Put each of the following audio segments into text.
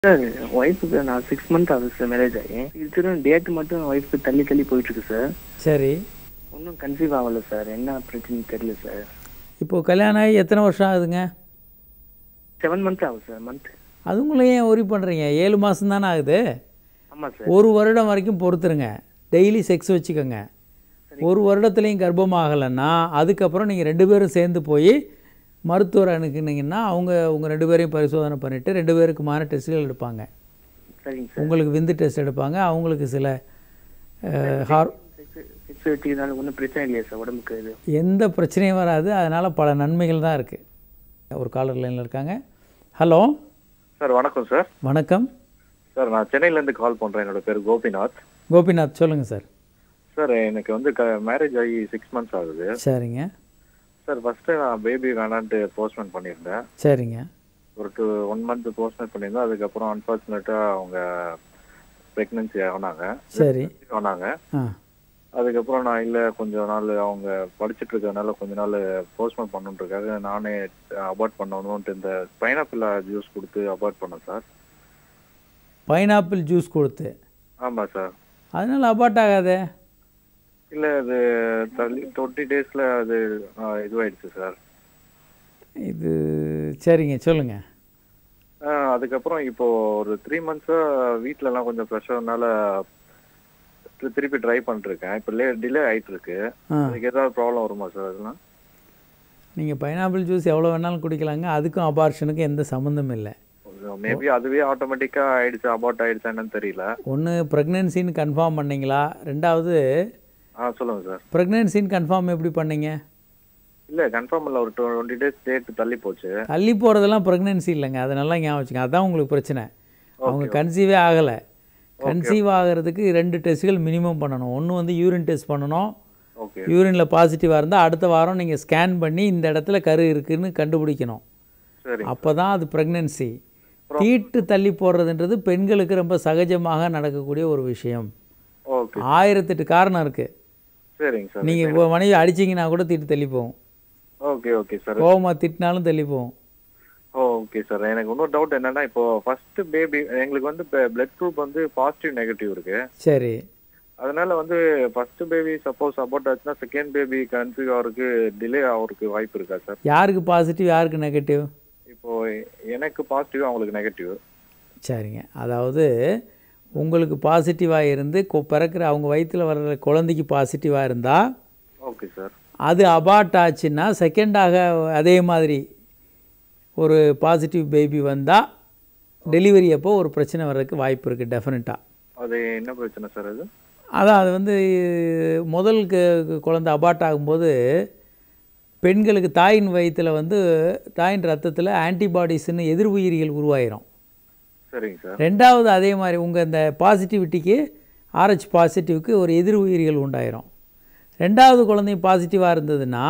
sir ஒய்ஃபுக்கு நான் six month ஆகுது சார் மேரேஜ் ஆகி இது டேட் மட்டும் ஒய்ஃபுக்கு தள்ளி தள்ளி போயிட்டு இருக்கு சார் சரி ஒன்றும் கன்சீவ் ஆகலை சார் என்ன பிரச்சனைன்னு தெரியல சார் இப்போது கல்யாணம் ஆகி எத்தனை வருஷம் ஆகுதுங்க செவன் மந்த் ஆகுது சார் மந்த் அதுங்களும் ஏன் ஒரி பண்ணுறீங்க ஏழு மாதம் தானே ஆகுது ஆமாம் சார் ஒரு வருடம் வரைக்கும் பொறுத்துருங்க டெய்லி செக்ஸ் வச்சுக்கோங்க ஒரு வருடத்துலேயும் கர்ப்பமாகலைன்னா அதுக்கப்புறம் நீங்கள் ரெண்டு பேரும் சேர்ந்து போய் மருத்துவர் அணுகுனீங்கன்னா அவங்க உங்கள் ரெண்டு பேரையும் பரிசோதனை பண்ணிவிட்டு ரெண்டு பேருக்குமான டெஸ்ட்டுகள் எடுப்பாங்க சரிங்க சார் உங்களுக்கு விந்து டெஸ்ட் எடுப்பாங்க அவங்களுக்கு சில அஹ், ஹார் செக்ஸ் செக்ஸ் வச்சுக்கிறதுனால ஒன்றும் பிரச்சனை இல்லையா சார் உடம்புக்கு இது எந்த பிரச்சனையும் வராது அதனால் பல நன்மைகள் தான் இருக்குது ஒரு காலர் லைனில் இருக்காங்க ஹலோ சார் வணக்கம் சார் வணக்கம் சார் நான் சென்னையிலேருந்து கால் பண்ணுறேன் என்னோட பேர் கோபிநாத் கோபிநாத் சொல்லுங்கள் சார் சார் எனக்கு வந்து க மேரேஜ் ஆகி சிக்ஸ் மந்த்ஸ் ஆகுது சரிங்க சார் ஃபஸ்ட்டு நான் பேபி வேணான்ட்டு போஸ்ட்மெண்ட் பண்ணியிருந்தேன் சரிங்க ஒரு டூ ஒன் மந்த் போஸ்ட்மெண்ட் பண்ணியிருந்தேன் அதுக்கப்புறம் அன்ஃபார்ச்சுனேட்டாக அவங்க ப்ரெக்னென்சி ஆனாங்க சரி ஆனாங்க ஆ அதுக்கப்புறம் நான் இல்லை கொஞ்ச நாள் அவங்க படிச்சுட்டு இருக்கிறதுனால கொஞ்ச நாள் போஸ்ட்மெண்ட் பண்ணுன்றதுக்காக நானே அபார்ட் பண்ணணுன்ட்டு இந்த பைனாப்பிள் ஜூஸ் கொடுத்து அபார்ட் பண்ணேன் சார் பைனாப்பிள் ஜூஸ் கொடுத்து ஆமாம் சார் அதனால் அபார்ட் ஆகாதே இல்லை அது தள்ளி டுவெண்ட்டி டேஸில் அது ஆ, இதுவாயிடுச்சு சார் இது சரிங்க சொல்லுங்கள் ஆ, அதுக்கப்புறம் இப்போ ஒரு த்ரீ மந்த்ஸா வீட்லலாம் கொஞ்சம் ப்ரெஷர்னால திருப்பி ட்ரை பண்ணிருக்கேன் இப்போ லே டிலே ஆயிட்டு இருக்கு ஆ அதுக்கு ஏதாவது ப்ராப்ளம் வருமா சார் அதெல்லாம் நீங்கள் பைனாப்பிள் ஜூஸ் எவ்வளோ வேணாலும் குடிக்கலாங்க அதுக்கும் அபார்ஷனுக்கும் எந்த சம்மந்தமும் இல்லை மேபி அதுவே ஆட்டோமேட்டிக்கா ஆயிடுச்சு அபார்ட் ஆயிடுச்சா என்னன்னு தெரியல ஒன்று ப்ரெக்னென்சின்னு கன்ஃபார்ம் பண்ணீங்களா ரெண்டாவது ஆ சொல்லுங்க சார் ப்ரெக்னென்சின்னு கன்ஃபார்ம் எப்படி பண்ணீங்க இல்ல கன்ஃபார்ம் இல்ல ஒரு டுவெண்ட்டி டேஸ் டேட் தள்ளி போச்சு தள்ளி போகிறதெல்லாம் ப்ரெக்னென்சி இல்லைங்க அதை நல்லா ஞாபகம் வச்சுங்க அதான் உங்களுக்கு பிரச்சனை அவங்க கன்சீவே ஆகலை கன்சீவ் ஆகிறதுக்கு ரெண்டு டெஸ்ட்டுகள் மினிமம் பண்ணணும் ஒன்று வந்து யூரின் டெஸ்ட் பண்ணணும் ஓகே யூரினில் பாசிட்டிவாக இருந்தால் அடுத்த வாரம் நீங்கள் ஸ்கேன் பண்ணி இந்த இடத்துல கரு இருக்குன்னு கண்டுபிடிக்கணும் சரி அப்போ தான் அது ப்ரெக்னென்சி தீட்டு தள்ளி போடுறதுன்றது பெண்களுக்கு ரொம்ப சகஜமாக நடக்கக்கூடிய ஒரு விஷயம் ஓகே ஆயிரத்தெட்டு காரணம் இருக்குது சரிங்க சார் நீங்கள் இப்போ மனைவி அடிச்சிங்கன்னா கூட தீட்டு தள்ளி போகும் ஓகே ஓகே சார் கோவமாக திட்டினாலும் தள்ளி போகும் ஓகே சார் எனக்கு இன்னொரு டவுட் என்னன்னா இப்போ ஃபர்ஸ்ட் பேபி எங்களுக்கு வந்து பிளட் குரூப் வந்து பாசிட்டிவ் நெகட்டிவ் இருக்கு சரி அதனால வந்து ஃபர்ஸ்ட் பேபி சப்போஸ் அபார்ட் ஆச்சுன்னா செகண்ட் பேபி கன்சீவ் ஆகிறதுக்கு டிலே ஆகிறதுக்கு வாய்ப்பு இருக்கா சார் யாருக்கு பாசிட்டிவ் யாருக்கு நெகட்டிவ் இப்போ எனக்கு பாசிட்டிவ் அவங்களுக்கு நெகட்டிவ் சரிங்க அதாவது உங்களுக்கு பாசிட்டிவாக இருந்து கொ- பிறக்கிற அவங்க வயிற்றில் வர்ற குழந்தைக்கு பாசிட்டிவாக இருந்தால் ஓகே சார் அது அபார்ட் ஆச்சுன்னா செகண்டாக அதே மாதிரி ஒரு பாசிட்டிவ் பேபி வந்தால் டெலிவரி அப்போ ஒரு பிரச்சனை வர்றதுக்கு வாய்ப்பு இருக்குது டெஃபினட்டாக அது என்ன பிரச்சனை சார் அது அதான் அது வந்து முதல் கு- குழந்தை அபார்ட் ஆகும்போது பெண்களுக்கு தாயின் வயிற்றில் வந்து தாயின் ரத்தத்தில் ஆன்டிபாடிஸ்னு எதிர் உயிரிகள் உருவாயிரும் சரிங்க சார் ரெண்டாவது அதே மாதிரி உங்கள் இந்த பாசிட்டிவிட்டிக்கு ஆர்ஹெச் பாசிட்டிவ்க்கு ஒரு எதிர் உயிரிகள் உண்டாயிரும் ரெண்டாவது குழந்தை பாசிட்டிவாக இருந்ததுன்னா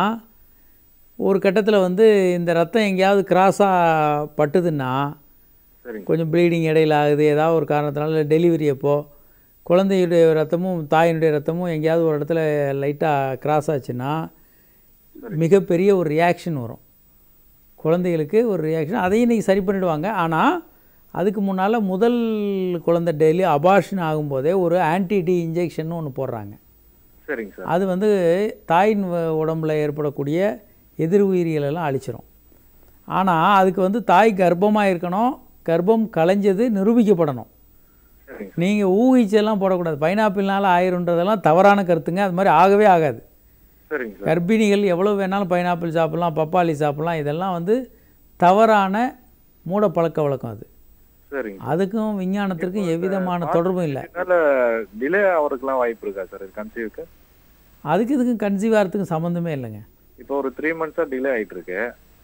ஒரு கட்டத்தில் வந்து இந்த ரத்தம் எங்கேயாவது கிராஸாக பட்டுதுன்னா சரிங்க கொஞ்சம் ப்ளீடிங் இடையில ஆகுது ஏதாவது ஒரு காரணத்தினால டெலிவரி அப்போ குழந்தையுடைய ரத்தமும் தாயினுடைய ரத்தமும் எங்கேயாவது ஒரு இடத்துல லைட்டாக கிராஸ் ஆச்சுன்னா மிகப்பெரிய ஒரு ரியாக்ஷன் வரும் குழந்தைகளுக்கு ஒரு ரியாக்ஷன் அதையும் இன்றைக்கி சரி பண்ணிடுவாங்க ஆனால் அதுக்கு முன்னால் முதல் குழந்தை டெய்லி அபார்ஷன் ஆகும்போதே ஒரு ஆன்டி டி இன்ஜெக்ஷன் ஒன்று போடுறாங்க சரிங்க சார் அது வந்து தாயின் வ- உடம்புல ஏற்படக்கூடிய எதிர் உயிரியல் எல்லாம் அழிச்சிரும் ஆனால் அதுக்கு வந்து தாய் கர்ப்பமாக இருக்கணும் கர்ப்பம் கலைஞ்சது நிரூபிக்கப்படணும் சரிங்க நீங்கள் ஊகிச்செல்லாம் போடக்கூடாது பைனாப்பிள்னால ஆயிருன்றதெல்லாம் தவறான கருத்துங்க அது மாதிரி ஆகவே ஆகாது சரிங்க சார் கர்ப்பிணிகள் எவ்வளோ வேணாலும் பைனாப்பிள் சாப்பிட்லாம் பப்பாளி சாப்பிட்லாம் இதெல்லாம் வந்து தவறான மூட பழக்க வழக்கம் அது சரிங்க அதுக்கும் விஞ்ஞானத்திற்கும் எவ்விதமான தொடர்பும் இல்லை அதனால டிலே ஆகிறதுக்குலாம் வாய்ப்பு இருக்கா சார் கன்சீவ்க்கு அதுக்கு இதுக்கும் கன்சீவ் ஆகிறதுக்கும் சம்மந்தமே இல்லைங்க இப்போ ஒரு த்ரீ மந்த்ஸா டிலே ஆயிட்டு இருக்கு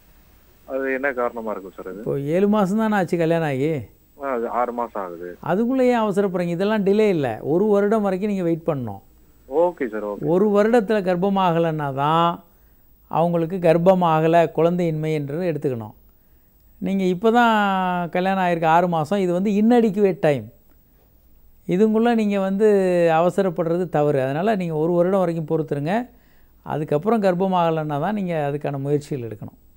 அது என்ன காரணமா இருக்கும் சார் அது இப்போ ஏழு மாதம் தானே ஆச்சு கல்யாணம் ஆகி ஆ, அது ஆறு மாசம் ஆகுது அதுக்குள்ளே ஏன் அவசரப்படுறீங்க இதெல்லாம் டிலே இல்லை ஒரு வருடம் வரைக்கும் நீங்கள் வெயிட் பண்ணணும் ஓகே சார் ஓகே ஒரு வருடத்தில் கர்ப்பமாகலைன்னா தான் அவங்களுக்கு கர்ப்பமாகலை குழந்தையின்மைன்றது எடுத்துக்கணும் நீங்கள் இப்போ தான் கல்யாணம் ஆகிருக்கு ஆறு மாதம் இது வந்து இன்அடிக்குவேட் டைம் இதுங்குள்ளே நீங்கள் வந்து அவசரப்படுறது தவறு அதனால் நீங்கள் ஒரு வருடம் வரைக்கும் பொறுத்துருங்க அதுக்கப்புறம் கர்ப்பமாகலைன்னா தான் நீங்கள் அதுக்கான முயற்சிகள் எடுக்கணும்